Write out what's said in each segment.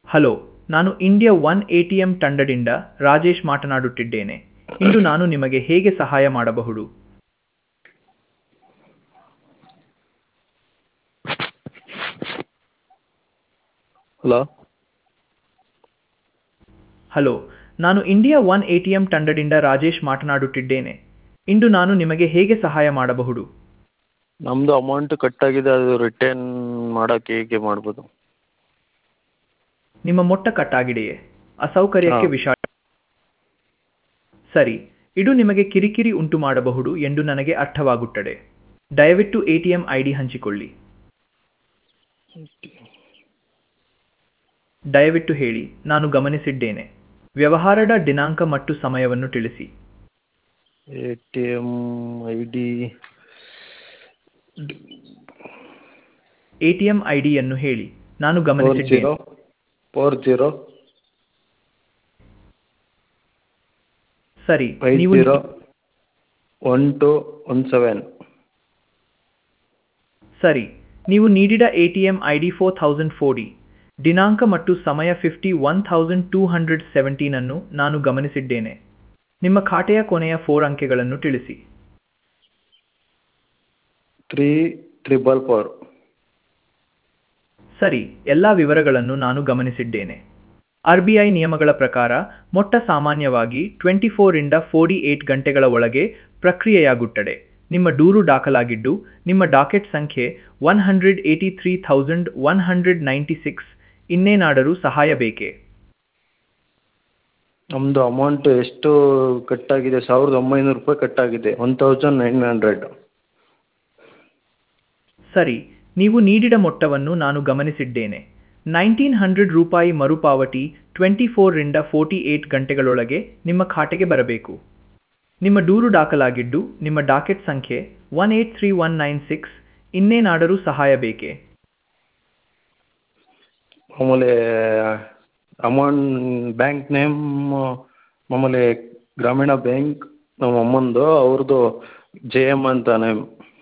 Hello ನಾನು India one A T M ತಂಡದಿಂದ ರಾಜೇಶ್ ಮಾತನಾಡುತ್ತಿದ್ದೇನೆ ಇಂದು ನಾನು ನಿಮಗೆ ಹೇಗೆ ಸಹಾಯ ಮಾಡಬಹುದು ಹಲೋ ಹಲೋ ನಾನು India one A T M ತಂಡದಿಂದ ರಾಜೇಶ್ ಮಾತನಾಡುತ್ತಿದ್ದೇನೆ ಇಂದು ನಾನು ನಿಮಗೆ ಹೇಗೆ ಸಹಾಯ ಮಾಡಬಹುದು ನಮ್ಮದು ಅಮೌಂಟ್ ಕಟ್ಟಾಗಿದೆ ಅದು ರಿಟರ್ನ್ ಮಾಡೋಕ್ಕೆ ಹೇಗೆ ಮಾಡ್ಬೋದು ನಿಮ್ಮ ಮೊಟ್ಟ ಕಟ್ಟಾಗಿದೆಯೇ ಅಸೌಕರ್ಯಕ್ಕೆ ಹಾ. ವಿಷ ಸರಿ ಇದು ನಿಮಗೆ ಕಿರಿಕಿರಿ ಉಂಟು ಮಾಡಬಹುದು ಎಂದು ನನಗೆ ಅರ್ಥವಾಗುತ್ತದೆ ದಯವಿಟ್ಟು A T M I D ಹಂಚಿಕೊಳ್ಳಿ ದಯವಿಟ್ಟು ಹೇಳಿ ನಾನು ಗಮನಿಸಿದ್ದೇನೆ ವ್ಯವಹಾರದ ದಿನಾಂಕ ಮತ್ತು ಸಮಯವನ್ನು ತಿಳಿಸಿ A T M I D A T M I ಡಿಯನ್ನು ಹೇಳಿ ನಾನು ಫೋರ್ ಗಮನಿಸಿದ್ದೇನೆ ಜೀರೋ ಫೋರ್ ಜೀರೋ ಸರಿ ಫೈವ್ ನೀವು zero one two one seven ಸರಿ ನೀವು ನೀಡಿದ A T M I D four thousand forty ದಿನಾಂಕ ಮತ್ತು ಸಮಯ fifty one thousand two hundred seventeen ಅನ್ನು ನಾನು ಗಮನಿಸಿದ್ದೇನೆ ನಿಮ್ಮ ಖಾತೆಯ ಕೊನೆಯ ಫೋರ್ ಅಂಕೆಗಳನ್ನು ತಿಳಿಸಿ ತ್ರೀ ತ್ರಿಬಲ್ ಫೋರ್ ಸರಿ ಎಲ್ಲ ವಿವರಗಳನ್ನು ನಾನು ಗಮನಿಸಿದ್ದೇನೆ ಆರ್ ಬಿ ಐ ನಿಯಮಗಳ ಪ್ರಕಾರ ಮೊಟ್ಟ ಸಾಮಾನ್ಯವಾಗಿ ಟ್ವೆಂಟಿ ಫೋರಿಂದ ಫೋರ್ಟಿ ಏಟ್ ಗಂಟೆಗಳ ಒಳಗೆ ಪ್ರಕ್ರಿಯೆಯಾಗುತ್ತದೆ ನಿಮ್ಮ ದೂರು ದಾಖಲಾಗಿದ್ದು ನಿಮ್ಮ ಡಾಕೆಟ್ ಸಂಖ್ಯೆ one hundred eighty three thousand one hundred ninety six ಇನ್ನೇನಾದರೂ ಸಹಾಯ ಬೇಕೇ ನಮ್ಮದು ಅಮೌಂಟ್ ಎಷ್ಟು ಕಟ್ಟಾಗಿದೆ ಸಾವಿರದ ಒಂಬೈನೂರು ರೂಪಾಯಿ ಕಟ್ಟಾಗಿದೆ ಒನ್ ತೌಸಂಡ್ ನೈನ್ ಹಂಡ್ರೆಡ್ ಸರಿ ನೀವು ನೀಡಿದ ಮೊತ್ತವನ್ನು ನಾನು ಗಮನಿಸಿದ್ದೇನೆ ನೈನ್ಟೀನ್ ಹಂಡ್ರೆಡ್ ರೂಪಾಯಿ ಮರುಪಾವತಿ ಟ್ವೆಂಟಿ ಫೋರ್ರಿಂದ ಫೋರ್ಟಿ ಏಟ್ ಗಂಟೆಗಳೊಳಗೆ ನಿಮ್ಮ ಖಾತೆಗೆ ಬರಬೇಕು ನಿಮ್ಮ ದೂರು ದಾಖಲಾಗಿದ್ದು ನಿಮ್ಮ ಡಾಕೆಟ್ ಸಂಖ್ಯೆ one eight three one nine six ಇನ್ನೇನಾದರೂ ಸಹಾಯ ಬೇಕೇ ಮಾಮೂಲಿ ಅಮೌಂಟ್ ಬ್ಯಾಂಕ್ ನೇಮ್ ಮಾಮೂಲಿ ಗ್ರಾಮೀಣ ಬ್ಯಾಂಕ್ ನಮ್ಮ ಅಮ್ಮಂದು ಅವ್ರದ್ದು ಜೆ ಎಮ್ ಅಂತ ನೇಮ್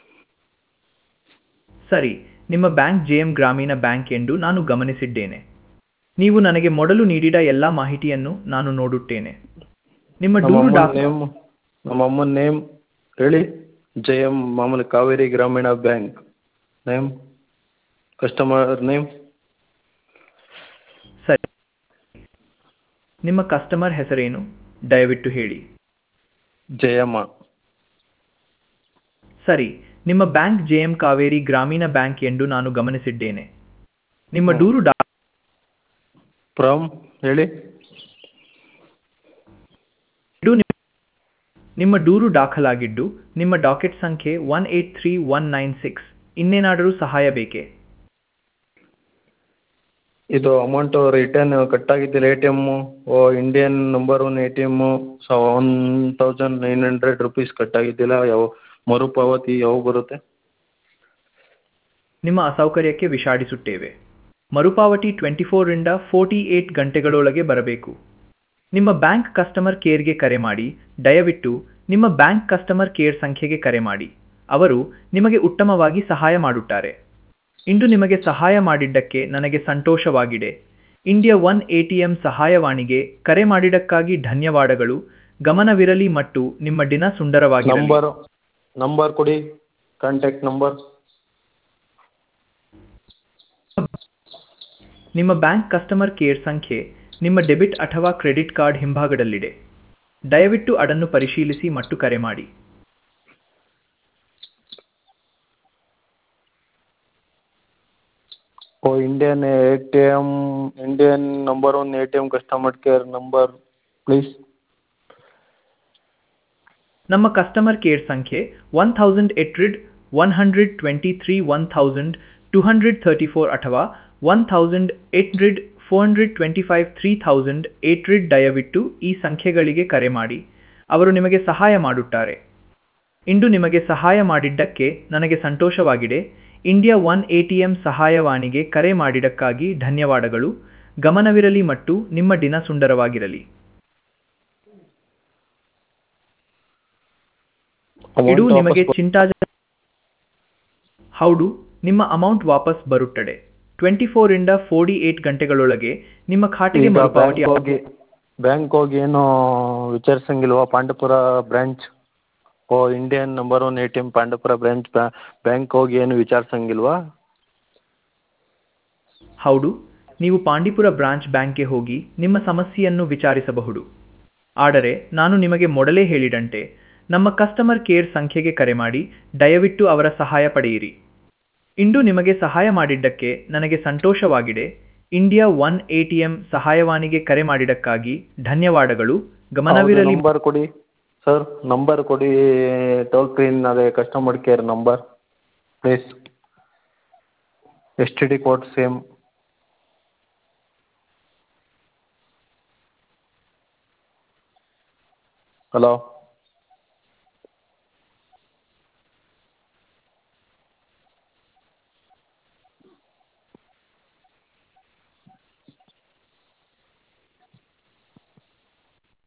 ಸರಿ ನಿಮ್ಮ ಬ್ಯಾಂಕ್ ಜೆಎಂ ಗ್ರಾಮೀಣ ಬ್ಯಾಂಕ್ ಎಂದು ನಾನು ಗಮನಿಸಿದ್ದೇನೆ ನೀವು ನನಗೆ ಮೊದಲು ನೀಡಿದ ಎಲ್ಲ ಮಾಹಿತಿಯನ್ನು ನಾನು ನೋಡುತ್ತೇನೆ ನಿಮ್ಮ ನಮ್ಮ ದೂರು ಅಮ್ಮನ ದಾಖ ನೇಮ್ ನಮ್ಮ ಅಮ್ಮನ ನೇಮ್ ಹೇಳಿ ಜೆ ಎಮ್ ಮಾಮೂಲಿ ಕಾವೇರಿ ಗ್ರಾಮೀಣ ಬ್ಯಾಂಕ್ ನೇಮ್ ಕಸ್ಟಮರ್ ನೇಮ್ ಸರಿ ನಿಮ್ಮ ಕಸ್ಟಮರ್ ಹೆಸರೇನು ದಯವಿಟ್ಟು ಹೇಳಿ ಜಯಮ್ಮ ಸರಿ ನಿಮ್ಮ ಬ್ಯಾಂಕ್ ಜೆಎಂ ಕಾವೇರಿ ಗ್ರಾಮೀಣ ಬ್ಯಾಂಕ್ ಎಂದು ನಾನು ಗಮನಿಸಿದ್ದೇನೆ ನಿಮ್ಮ ದೂರು ಡಾ ಫ್ರಮ್ ಹೇಳಿ ಇದು ನಿಮ್ಮ- ನಿಮ್ಮ ದೂರು ದಾಖಲಾಗಿದ್ದು ನಿಮ್ಮ ಡಾಕೆಟ್ ಸಂಖ್ಯೆ one eight three one nine six ಇನ್ನೇನಾದರೂ ಸಹಾಯ ಬೇಕೇ ಇದು ಅಮೌಂಟು ರಿಟರ್ನ್ ಕಟ್ಟಾಗಿದ್ದಿಲ್ಲ A T M oh Indian number one A T M so one thousand nine hundred rupees ಕಟ್ಟಾಗಿದ್ದಿಲ್ಲ ಯಾವ ಮರುಪಾವತಿ ಯಾವಾಗ ಬರುತ್ತೆ ನಿಮ್ಮ ಅಸೌಕರ್ಯಕ್ಕೆ ವಿಷಾದಿಸುತ್ತೇವೆ ಮರುಪಾವತಿ ಟ್ವೆಂಟಿ ಫೋರ್ರಿಂದ ಫೋರ್ಟಿ ಏಟ್ ಗಂಟೆಗಳೊಳಗೆ ಬರಬೇಕು ನಿಮ್ಮ ಬ್ಯಾಂಕ್ ಕಸ್ಟಮರ್ ಕೇರ್ಗೆ ಕರೆ ಮಾಡಿ ದಯವಿಟ್ಟು ನಿಮ್ಮ ಬ್ಯಾಂಕ್ ಕಸ್ಟಮರ್ ಕೇರ್ ಸಂಖ್ಯೆಗೆ ಕರೆ ಮಾಡಿ ಅವರು ನಿಮಗೆ ಉತ್ತಮವಾಗಿ ಸಹಾಯ ಮಾಡುತ್ತಾರೆ ಇಂದು ನಿಮಗೆ ಸಹಾಯ ಮಾಡಿದ್ದಕ್ಕೆ ನನಗೆ ಸಂತೋಷವಾಗಿದೆ India one A T M ಸಹಾಯವಾಣಿಗೆ ಕರೆ ಮಾಡಿದ್ದಕ್ಕಾಗಿ ಧನ್ಯವಾದಗಳು ಗಮನವಿರಲಿ ಮತ್ತು ನಿಮ್ಮ ದಿನ ಸುಂದರವಾಗಿರಲಿ ನಂಬರ್ ನಂಬರ್ ಕೊಡಿ ಕಾಂಟ್ಯಾಕ್ಟ್ ನಂಬರ್ ನಿಮ್ಮ ಬ್ಯಾಂಕ್ ಕಸ್ಟಮರ್ ಕೇರ್ ಸಂಖ್ಯೆ ನಿಮ್ಮ ಡೆಬಿಟ್ ಅಥವಾ ಕ್ರೆಡಿಟ್ ಕಾರ್ಡ್ ಹಿಂಭಾಗದಲ್ಲಿದೆ ದಯವಿಟ್ಟು ಅದನ್ನು ಪರಿಶೀಲಿಸಿ ಮತ್ತು ಕರೆ ಮಾಡಿ oh Indian A T M Indian number one A T M customer care number please ನಮ್ಮ ಕಸ್ಟಮರ್ ಕೇರ್ ಸಂಖ್ಯೆ one thousand eight hundred one hundred twenty three one thousand two hundred thirty four ಅಥವಾ one thousand eight hundred four hundred twenty five three thousand eight hundred ದಯವಿಟ್ಟು ಈ ಸಂಖ್ಯೆಗಳಿಗೆ ಕರೆ ಮಾಡಿ ಅವರು ನಿಮಗೆ ಸಹಾಯ ಮಾಡುತ್ತಾರೆ ಇಂದು ನಿಮಗೆ ಸಹಾಯ ಮಾಡಿದ್ದಕ್ಕೆ ನನಗೆ ಸಂತೋಷವಾಗಿದೆ India one A T M ಸಹಾಯವಾಣಿಗೆ ಕರೆ ಮಾಡಿದ್ದಕ್ಕಾಗಿ ಧನ್ಯವಾದಗಳು ಗಮನವಿರಲಿ ಮತ್ತು ನಿಮ್ಮ ದಿನ ಸುಂದರವಾಗಿರಲಿ ಇದು ನಿಮಗೆ ಚಿಂತಾಜ ಹೌದು ನಿಮ್ಮ ಅಮೌಂಟ್ ವಾಪಸ್ ಬರುತ್ತದೆ ಟ್ವೆಂಟಿ ಫೋರಿಂದ ಫೋರ್ಟಿ ಏಟ್ ಗಂಟೆಗಳೊಳಗೆ ನಿಮ್ಮ ಖಾತೆಗೆ ಈಗ ಮರುಪಾವತಿ ಬ್ಯಾಂಕ್ ಹೋಗಿ ಬ್ಯಾಂಕ್ ಹೋಗಿ ಏನು ವಿಚಾರಿಸಂಗಿಲ್ವಾ Pandavapura branch oh Indian number one A T M Pandavapura branch bank ಹೋಗಿ ಏನು ವಿಚಾರಿಸಂಗಿಲ್ವಾ ಹೌದು ನೀವು ಪಾಂಡಿಪುರ ಬ್ರಾಂಚ್ ಬ್ಯಾಂಕ್ಗೆ ಹೋಗಿ ನಿಮ್ಮ ಸಮಸ್ಯೆಯನ್ನು ವಿಚಾರಿಸಬಹುದು ಆದರೆ ನಾನು ನಿಮಗೆ ಮೊದಲೇ ಹೇಳಿದಂತೆ ನಮ್ಮ ಕಸ್ಟಮರ್ ಕೇರ್ ಸಂಖ್ಯೆಗೆ ಕರೆ ಮಾಡಿ ದಯವಿಟ್ಟು ಅವರ ಸಹಾಯ ಪಡೆಯಿರಿ ಇಂದು ನಿಮಗೆ ಸಹಾಯ ಮಾಡಿದ್ದಕ್ಕೆ ನನಗೆ ಸಂತೋಷವಾಗಿದೆ India one A T M ಸಹಾಯವಾಣಿಗೆ ಕರೆ ಮಾಡಿದ್ದಕ್ಕಾಗಿ ಧನ್ಯವಾದಗಳು ಗಮನವಿರಲಿ ನಂಬರ್ ಕೊಡಿ ಸರ್ ನಂಬರ್ ಕೊಡಿ ಟೋಲ್ ಫ್ರೀ ಅದೇ customer care number please S T D code same hello